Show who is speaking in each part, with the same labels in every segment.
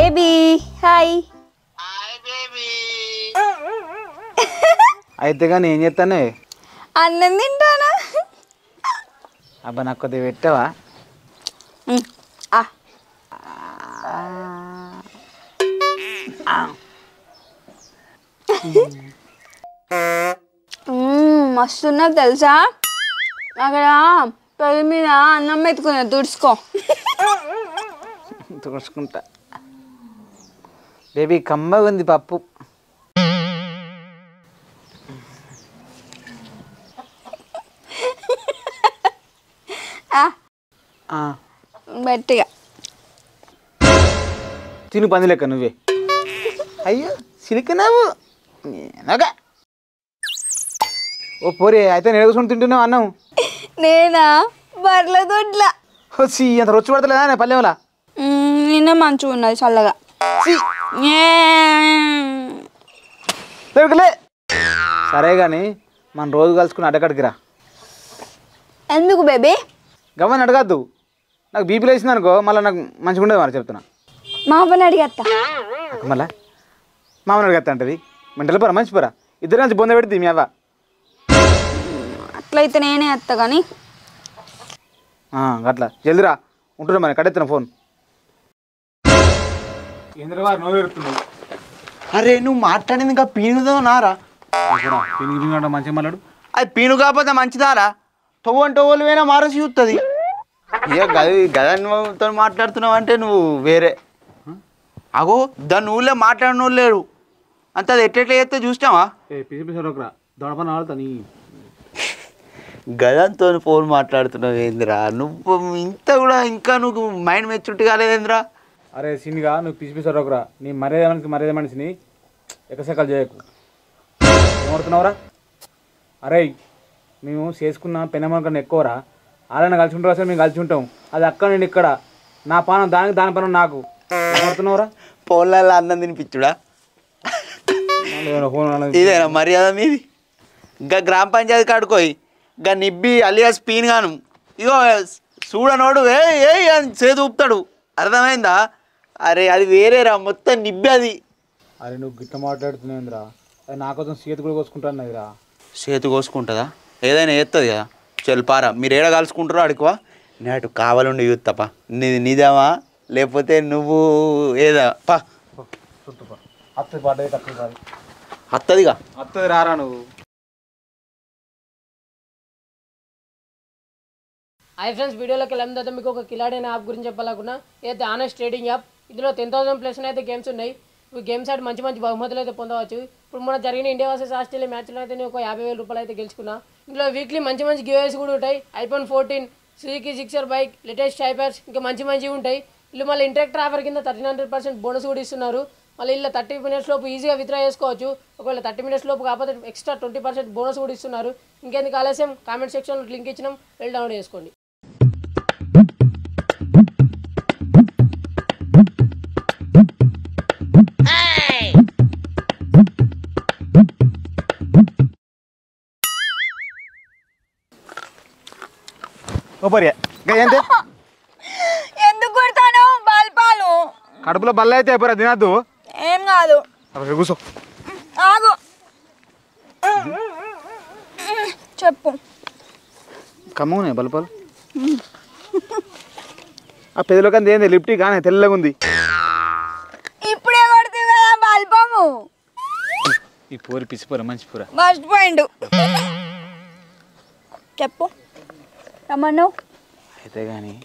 Speaker 1: Baby hi
Speaker 2: అయితే కానీ ఏం చేస్తానే
Speaker 1: అన్నం తింటానా
Speaker 2: అబ్బా నాకు కొద్దిగా పెట్టావా
Speaker 1: ఉమ్, ఆ, ఉమ్, మస్తున్నది తెలుసా అక్కడ పొయ్యి మీద అన్నం పెట్టుకున్నా తుడుచుకో
Speaker 2: తుడుచుకుంటా బేబీ కమ్మగా ఉంది పప్పు
Speaker 1: ఆ,
Speaker 2: ఆ,
Speaker 1: గట్టిగా
Speaker 2: తిను పంది లెక్క నువ్వే అయ్యో సిలికనావు నేనొక ఓ పోరి అయితే నేను కూర్చొని తింటున్నావు అన్నం
Speaker 1: నేనా బర్ల దొడ్ల
Speaker 2: ఓ సి అంత రొచ్చు పడతలేదా నేను పల్లెంలా
Speaker 1: నిన్న మంచిగా ఉన్నది చల్లగా ఏ.
Speaker 2: దొరకలే సరే కానీ మన రోజు కలుసుకుని అడ్డకడికి రా
Speaker 1: ఎందుకు బేబీ
Speaker 2: గవ్వని అడగద్దు నాకు బీపీ లేచింది అనుకో మళ్ళీ నాకు మంచిగా ఉండదు మరి చెప్తున్నా
Speaker 1: మా అవ్వని అడిగత్తా
Speaker 2: మళ్ళా మామూలు అడగత్తా అంటది మెంటల్ పరా మంచి పరా ఇద్దరు నుంచి బొంద పెడితే మీ అవ్వ
Speaker 1: అట్లయితే నేనే వస్తా కానీ
Speaker 2: ఆ, అట్లా జల్దిరా ఉంటున్నా మరి కడెత్తున్నా ఫోన్ ఇంద్రవారు నోరు ఎడుతున్నావు
Speaker 3: అరే నువ్వు మాట్లాడింది ఇంకా పీనుదో నారా
Speaker 2: మంచిగా మాట్లాడు
Speaker 3: అది పీను కాకపోతే మంచిదారా తొవ్వని తొవ్వలు వేనా మారసి చూస్తుంది ఇక గది గదతో మాట్లాడుతున్నావు అంటే నువ్వు వేరే అగో దాని ఊళ్ళో మాట్లాడిన వాళ్ళు లేరు అంత అది ఎట్టెట్లా చేస్తే చూసినావా
Speaker 2: పిసి పిసి ఒకరా దొడపన ఆడుతా నీ
Speaker 3: గదంతో ఫోన్ మాట్లాడుతున్నావు ఏందిరా నువ్వు ఇంత కూడా ఇంకా నువ్వు మైండ్ మెచ్యూరిటీ కాలేదేంద్రా
Speaker 2: అరే సినిగా నువ్వు పిసి పిసి ఒకరా నీ మర్యాద మనిషి మర్యాద మనిషిని ఎకసెకలు చేయకు ఏమడుతున్నావురా అరే మేము చేసుకున్న పెనమ్మ కన్నా ఎక్కువరా వాళ్ళని కలిసి ఉంటారు అసలు మేము కలిసి ఉంటాం అది అక్కడ నేను ఇక్కడ నా పానం దానికి దాని పనం నాకు ఏమడుతున్నావురా
Speaker 3: ఫోన్లలో అన్నం తినిపించుడా
Speaker 2: ఫోన్
Speaker 3: ఇదేనా మర్యాద మీది ఇంకా గ్రామ పంచాయతీ కాడుకోయి ఇంకా నిబ్బి అలియాస్ పీన్ గాను ఇగో చూడనోడు ఏ ఏ అని చేతి ఊపుతాడు అర్థమైందా అరే అది వేరేరా మొత్తం నిబ్బి అది
Speaker 2: అరే నువ్వు గిట్ట మాట్లాడుతున్నావురా అది నా కోసం సీత కూడా కోసుకుంటాన్నదిరా
Speaker 3: చేతి కోసుకుంటుందా ఏదైనా చేస్తుంది కదా చెల్పారా మీరు ఏడ కలుసుకుంటారో అడుగువా నేటు కావాలండి యూత్ తప్ప నీది నీదేమా లేకపోతే నువ్వు ఏదా పా
Speaker 2: చుట్టుపా అత్తది పడ్డది తక్కువ కాదు
Speaker 3: అత్తదిగా
Speaker 2: అత్తది రారా నువ్వు
Speaker 4: హాయ్ ఫ్రెండ్స్ వీడియోలోకి వెళ్ళిన తర్వాత మీకు ఒక కిలాడి అనే యాప్ గురించి చెప్పాలనుకున్నా ఏదైతే ఆనెస్ట్ ట్రేడింగ్ యాప్ ఇందులో టెన్ థౌసండ్ ప్లస్ అయితే గేమ్స్ ఉన్నాయి ఇవి గేమ్స్ ఆడి మంచి మంచి బహుమతులు అయితే పొందవచ్చు ఇప్పుడు మన జరిగిన ఇండియా వర్సెస్ ఆస్ట్రేలియా మ్యాచ్లో అయితే నేను ఒక యాభై వేల రూపాయలు అయితే గెలుచుకున్నా ఇందులో వీక్లీ మంచి మంచి గివేస్ కూడా ఉంటాయి iPhone fourteen Suzuki Gixxer bike latest టైపర్స్ ఇంకా మంచి మంచివి ఉంటాయి వీళ్ళు మళ్ళీ ఇంటరాక్టర్ ఆఫర్ కింద థర్టీన్ హండ్రెడ్ పర్సెంట్ బోనస్ కూడా ఇస్తున్నారు మళ్ళీ ఇలా థర్టీ మినిట్స్ లోపు ఈజీగా విత్డ్రా చేసుకోవచ్చు ఒకవేళ థర్టీ మినిట్స్ లోపు కాకపోతే ఎక్స్ట్రా ట్వంటీ పర్సెంట్ బోనస్ కూడా ఇస్తున్నారు ఇంకెందుకు ఆలస్యం కామెంట్ సెక్షన్లో లింక్ ఇచ్చినాం వెళ్ళి డౌన్లోడ్ చేసుకోండి
Speaker 2: ఓ పరి ఏంటి
Speaker 1: ఎందుకు కొడతాను బాల్పాలు
Speaker 2: కడుపులో బల్ల అయితే అయిపోరా తినద్దు
Speaker 1: ఏం కాదు
Speaker 2: అక్కడ కూర్చో
Speaker 1: ఆగు చెప్పు
Speaker 2: కమ్మునే బలపాలు ఆ పెదలో కంది ఏంది లిప్టీ కానీ తెల్లగా ఉంది
Speaker 1: ఇప్పుడే కొడుతుంది కదా బల్పము
Speaker 2: ఈ పూరి పిసిపోర మంచి పూర
Speaker 1: ఫస్ట్ పాయింట్ చెప్పు రమ్మన్నావు
Speaker 2: అయితే కానీ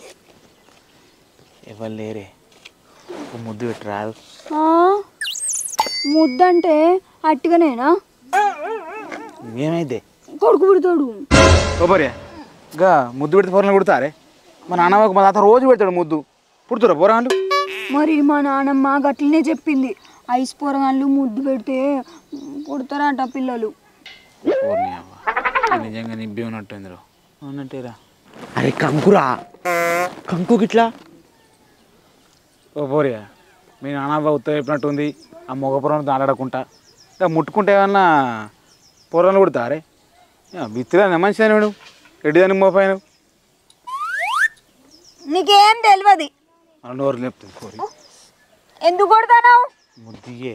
Speaker 2: ఎవరు లేరే ఒక ముద్దు పెట్టి రాదు
Speaker 1: ఆ, ముద్దంటే అట్టిగానేనా
Speaker 2: ఏమైతే
Speaker 1: కొడుకు పుడతాడు
Speaker 2: ఓ పరి గా ముద్దు పెడితే పొరలు కుడతారే మా నాన్న మా తాత రోజు పెడతాడు ముద్దు పుడుతురా పోరాళ్ళు
Speaker 1: మరి మా నానమ్మ గట్లనే చెప్పింది ఐస్ పోరగాళ్ళు ముద్దు పెడితే పుడతారంట పిల్లలు
Speaker 2: ఓర్ని అవ్వ. నిజంగా నిబ్బి ఉన్నట్టు ఇందులో ఉన్నట్టేరా
Speaker 3: అరే కంకురా కంకు గిట్లా
Speaker 2: ఓ పోరియా మీ నాన్న ఉత్తర చెప్పినట్టుంది ఆ మొగపురం దాడాడకుంటా ఇంకా ముట్టుకుంటే ఏమన్నా పొరలు కుడతారే విత్తుగా మంచిదా నువ్వు ఎడ్డిదాన్ని మోపాను
Speaker 1: నీకేం తెలియదు
Speaker 2: మన నోరు లేపుతుంది కోరి
Speaker 1: ఎందుకు కొడతావు
Speaker 3: ముద్దియే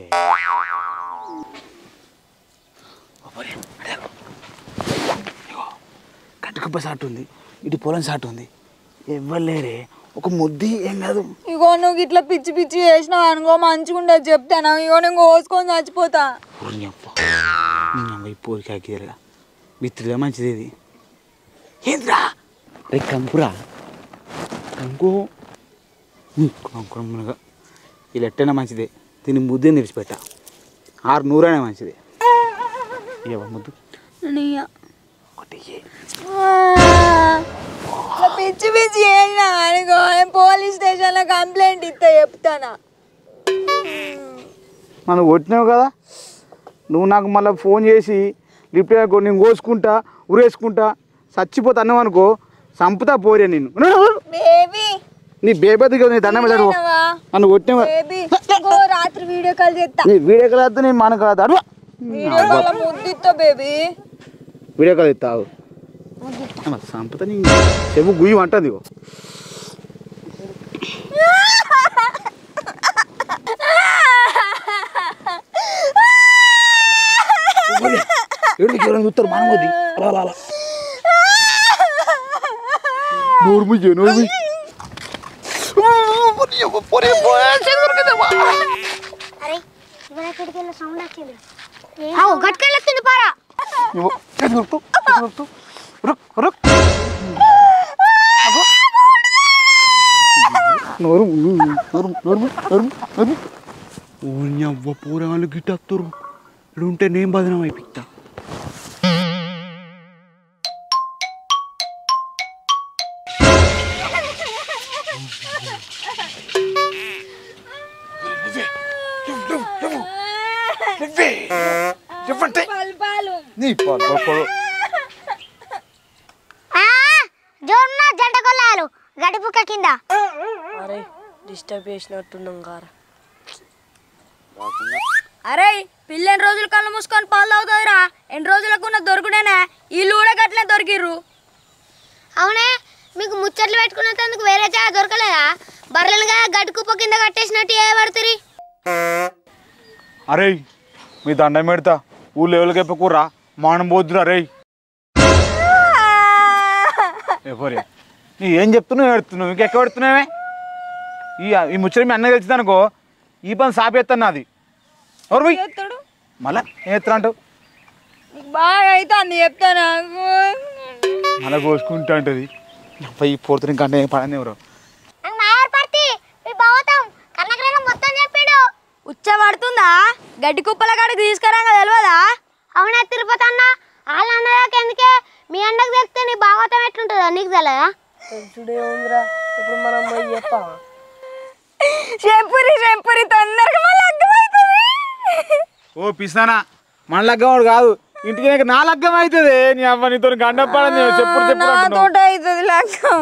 Speaker 3: కట్టుకుప్ప సాటు ఉంది ఇటు పొలం సాటు ఉంది ఎవ్వలేరే ఒక ముద్ది ఏం కాదు
Speaker 1: ఇగో నువ్వు ఇట్లా పిచ్చి పిచ్చి చేసినావు అనుకో మంచిగా ఉండదు చెప్తాను ఇగో నేను కోసుకొని చచ్చిపోతా
Speaker 3: ఈ పోరికి అగ్గిరగా బిత్తులే మంచిది ఇది ఏంద్రా రే కంకురా కంకు కంకుర మునగ ఈ లెట్టైనా మంచిదే దీన్ని ముద్దే నిలిచిపెట్ట ఆరు నూరైనా మంచిదే ఇవ్వ ముద్దు
Speaker 1: నీయ.
Speaker 3: ఒకటి ఇయ్యి.
Speaker 1: ఇట్లా పిచ్చి పిచ్చి చేసినా అనుకో నేను పోలీస్ స్టేషన్లో కంప్లైంట్ ఇస్తా చెప్తానా
Speaker 3: మనం కొట్టినావు కదా నువ్వు నాకు మళ్ళీ ఫోన్ చేసి రిప్లై అయ్యకు నేను కోసుకుంటా ఉరేసుకుంటా చచ్చిపోతా అన్నావు అనుకో సంపుతా పోరే నిన్ను
Speaker 1: బేబీ
Speaker 3: నీ బేబద్ది కదా నీ దండం పెట్టాడు నన్ను కొట్టినావు
Speaker 1: బేబీ ఇగో రాత్రి వీడియో కాల్ చేస్తా
Speaker 3: నీ వీడియో కాల్ వద్దు నేను మన కాదు అడుగు
Speaker 1: వీడియో కాల్ ముద్దిస్తా బేబీ
Speaker 3: వీడియో కాల్ ఇస్తావు సంపుతా నీ చెవు గుయ్యి అంటుంది ఇగో ఏడు ఎవరైనా చూస్తారు మనం అది అలా అలా అలా నోరు ముయ్యి నోరు ముయ్యి
Speaker 5: అరే ఇవాళ ఎక్కడికి వెళ్ళి సౌండ్ వచ్చింది అవు గట్టుకెళ్ళి వచ్చింది పారా
Speaker 3: ఇవ్వు. అది కొరుకు, అది కొరుకు. రుక్, రుక్. అగో. నోరు నోరు నోరు నోరు నోరు ఊరిని అవ్వ పూరగాళ్ళు గిట్టత్తురు ఇక్కడ ఉంటే నేను బదనం అయిపోతా నీ పాలు పాలు
Speaker 5: జోన్న జంట కొల్లాలు గడిపుక్క కింద
Speaker 4: అరే డిస్టర్బ్ చేసినట్టున్నాం కారా
Speaker 1: అరే పిల్ల ఎన్ని రోజులు కళ్ళు మూసుకొని పాలు తాగుతుందిరా ఎన్ని రోజులకు ఉన్న దొరుకుడేనా వీళ్ళు కూడా గట్లే దొరికిర్రు
Speaker 5: అవునే మీకు ముచ్చట్లు పెట్టుకున్నందుకు వేరే చాలా దొరకలేదా బర్రెలుగా గడుకుప్ప కింద కట్టేసినట్టు ఏ పడుతుంది
Speaker 3: అరే మీ దండం పెడతా ఊళ్ళో ఎవరికి చెప్పకూరా మానం పోద్దురా రే ఎవరే నీ ఏం చెప్తున్నావు పెడుతున్నావు ఇంకెక్క పెడుతున్నావే ఈ ఈ ముచ్చట మీ అన్న తెలిసింది అనుకో ఈ పని సాపేస్తాను నాది ఎవరు పోయి
Speaker 1: చెప్తాడు
Speaker 3: మళ్ళా ఏం ఎత్తురా అంటావు
Speaker 1: నీకు బాగా అయితే అంది చెప్తా నాకు
Speaker 3: మళ్ళా కోసుకుంటా అంటది అబ్బాయి ఈ పోతుంది ఇంకా అంటే పడని ఎవరు
Speaker 5: నాకు మాయారు పడితే మీ బావతాం కన్నకరైనా మొత్తం చెప్పాడు
Speaker 1: ఉచ్చ పడుతుందా గడ్డి కుప్పల కాడికి తీసుకురాగా తెలియదా
Speaker 5: అవునా తిరుపతి అన్న వాళ్ళ అన్నదాకా ఎందుకే మీ అన్నకు తెలిస్తే నీ భాగవతం ఎట్లుంటుందో నీకు తెలియదా
Speaker 4: తెలుసుడే ఉందిరా ఇప్పుడు మనం పోయి చెప్పావా
Speaker 1: చెంపురి చెంపురి తొందరగా మళ్ళీ అర్థమవుతుంది
Speaker 3: ఓ పిస్తానా మన లగ్గం కాదు ఇంటికి నాకు నా లగ్గం అవుతుంది నీ అమ్మ నీతో గండపడని చెప్పుడు చెప్పుడు అంటున్నావు.
Speaker 1: నాతోట అవుతుంది లక్కం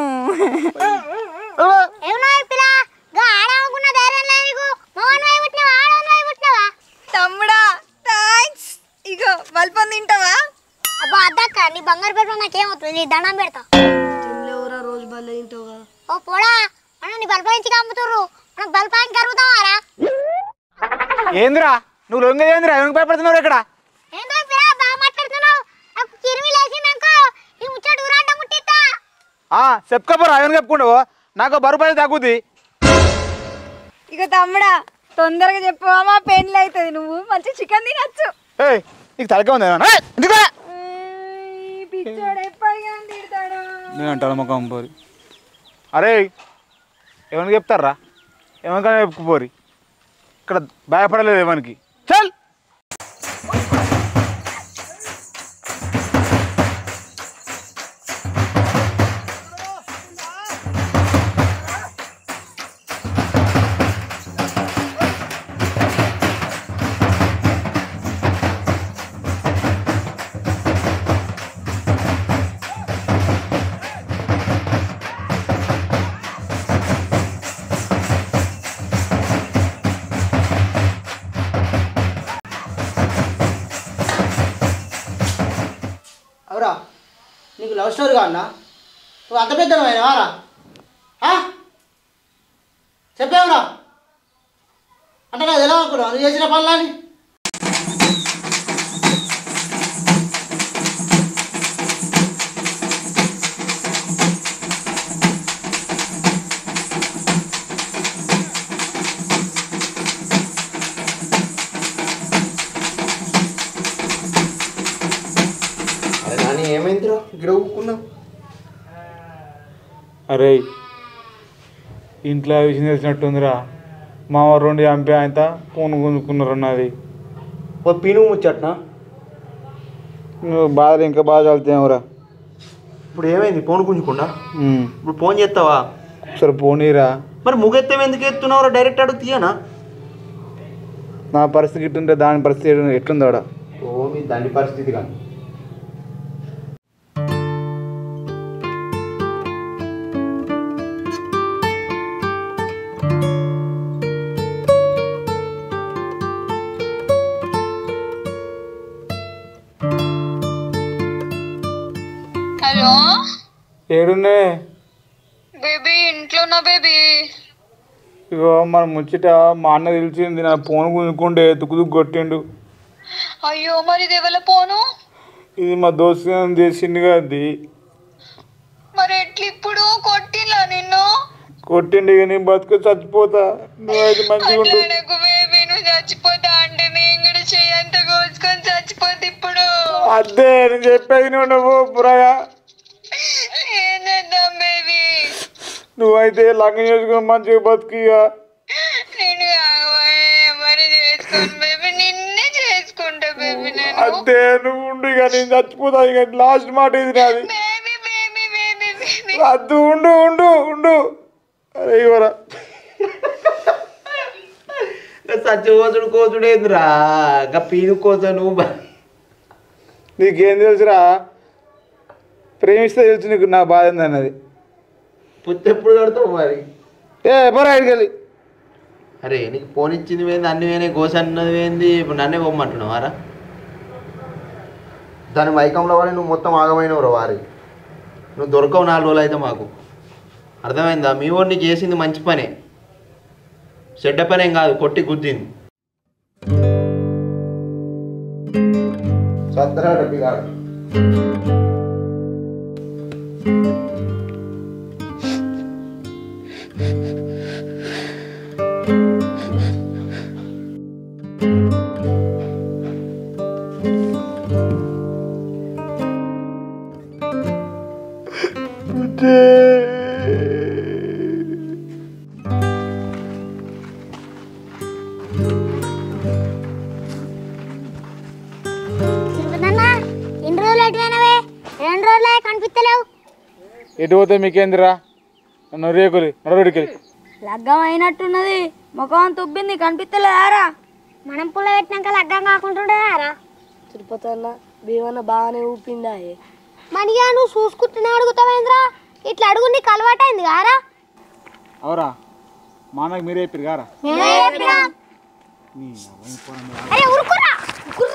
Speaker 5: ఏమన్నా పిల్ల గా ఆడవకున్న ధైర్యం లేదు నీకు మోహన్ వై పుట్టినావా ఆడవన్ వై పుట్టినావా
Speaker 1: తమ్ముడా థ్యాంక్స్ ఇగో బల్పం తింటావా
Speaker 5: అబ్బా అద్దక్క నీ బంగారు పేరు నాకేమవుతుంది నీ దండం పెడతా
Speaker 4: తినలేవురా రోజు బల్ల తింటావు కదా
Speaker 5: ఓ పోడా మనం నీ బల్పాయించి అమ్ముతుర్రు మనం బల్పాయించి కరుగుతావారా
Speaker 3: ఏందిరా నువ్వు లొంగ ఏందిరా ఎవరికి భయపడుతున్నావు ఇక్కడ
Speaker 5: ఏందో పిల్ల బాగా మాట్లాడుతున్నావు నాకు కిరిమి లేచిందనుకో ఈ ముచ్చట ఊరాట ముట్టిస్తా
Speaker 3: ఆ చెప్పుకోపోరా ఎవరికి చెప్పుకుంటావు నాకు బరువు పది తగ్గుద్ది
Speaker 1: ఇక తమ్ముడా తొందరగా చెప్పవా మా పెళ్ళి అవుతుంది నువ్వు మంచి చికెన్ తినచ్చు
Speaker 3: ఏయ్ నీకు తలకే ఉంది ఏమన్నా? ఏయ్, ఇంటికి రా.
Speaker 1: పిచ్చోడు ఎప్పటికీ తిడతాడు
Speaker 3: నేను అంటాను ముఖం పోరి అరే ఎవరికి చెప్తారా ఎవరికైనా చెప్పుకోపోరి ఇక్కడ భయపడలేదు ఎవరికి చల్
Speaker 6: అవురా నీకు లవ్ స్టోరీ కావన్నా నువ్వు అంత పెద్దనమైనవారా చెప్పేవురా అంటే నాకు ఎలా అనుకున్నావు నువ్వు చేసిన పనులని
Speaker 3: అరే నాని ఏమైందిరా ఇక్కడ ఊక్కున్నావు
Speaker 2: అరే ఇంట్లో విషయం తెలిసినట్టుందిరా మా రెండు చంపి ఆయన పూను గుంజుకున్నారు అన్నది
Speaker 3: ఓ పీను ముచ్చట్నా
Speaker 2: నువ్వు బాధలు ఇంకా బాధ చల్లుతావురా
Speaker 3: ఇప్పుడు ఏమైంది ఫోన్ గుంజుకుండా ఇప్పుడు ఫోన్ చేస్తావా
Speaker 2: సరే పోనీరా
Speaker 3: మరి ముగెత్తం ఎందుకు ఎత్తున్నావురా డైరెక్ట్ అడుగు తీయనా
Speaker 2: నా పరిస్థితి ఇట్టుంటే దాని పరిస్థితి ఎట్టు- ఎట్లుందో ఆడ
Speaker 3: ఓ మీ దండి పరిస్థితి కానీ
Speaker 7: హలో
Speaker 2: ఏడున్నే
Speaker 7: బేబీ ఇంట్లోనా బేబీ
Speaker 2: ఇగో మన ముచ్చట మా అన్న తెలిసింది నా ఫోన్ గుంజుకుంటే తుక్కు తుక్కు కొట్టిండు
Speaker 7: అయ్యో మరి ఇది ఎవరి పోను
Speaker 2: ఇది మా దోస్తు చేసిండు అది
Speaker 7: మరి ఎట్లా ఇప్పుడు కొట్టిలా నిన్ను
Speaker 2: కొట్టిండు ఇక నేను బతుకు చచ్చిపోతా నువ్వైతే మంచిగా ఉండు
Speaker 7: అట్లా బేబీ నువ్వు చచ్చిపోతా అంటే నేను కూడా చెయ్యంత కోసుకొని చచ్చిపోతే ఇప్పుడు
Speaker 2: అదే నేను చెప్పేది నువ్వు నువ్వు పురగా
Speaker 7: ఏం చేద్దాం బేబీ
Speaker 2: నువ్వైతే లంగం చేసుకుని మంచిగా బతుకు ఇక
Speaker 7: నేను కావాలి మరి చేసుకోను బేబీ నిన్నే చేసుకుంటా బేబీ నేను
Speaker 2: అంతే నువ్వు ఉండు ఇక నేను చచ్చిపోతా ఇక లాస్ట్ మాట ఇది నాది
Speaker 7: బేబీ బేబీ బేబీ బేబీ
Speaker 2: వద్దు ఉండు ఉండు ఉండు అరే ఇవరా
Speaker 3: సచ్చిపోతుడు కోతుడు ఏందిరా గా పీను కోత నువ్వు బా-
Speaker 2: నీకేం తెలుసురా ప్రేమిస్తే తెలుసు నీకు నా బాధ ఏందన్నది
Speaker 3: పుత్తి ఎప్పుడు కడతావు మరి
Speaker 2: ఏ బరా వెళ్ళి
Speaker 3: అరే నీకు ఫోన్ ఇచ్చింది ఏంది అన్ని వేనే గోస అన్నది ఏంది ఇప్పుడు నన్నే పొమ్మంటున్నావు వారా దాని మైకంలో వాడి నువ్వు మొత్తం ఆగమైనవు వారి నువ్వు దొరకవు నాలుగు రోజులు అయితే మాకు అర్థమైందా మీ వాడు నీకు చేసింది మంచి పనే చెడ్డ పనేం కాదు కొట్టి గుద్దింది సత్తరా డబ్బి కాదు
Speaker 5: చింతనన్నా ఎన్ని రోజులు ఎటువైనవే రెండు రోజులే కనిపిస్తలేవు
Speaker 2: ఎటు పోతే మీకేందిరా నన్ను రేకులి నడవడికి
Speaker 1: లగ్గం అయినట్టున్నది ముఖం తుబ్బింది కనిపిస్తలేదారా
Speaker 5: మనం పుల్ల పెట్టినాక లగ్గం కాకుంటుండేరా
Speaker 1: తిరుపతి అన్న భీమన్న బాగానే ఊపిందా
Speaker 5: మనిగా నువ్వు చూసుకుంటూనే అడుగుతావేంద్రా ఇట్లా అడుగు నీకు అలవాటైంది కారా
Speaker 2: అవరా మా అన్నకి మీరే చెప్పారు గారా
Speaker 5: మేమే చెప్పినాం. అరే ఉరుకురా ఉరుకురా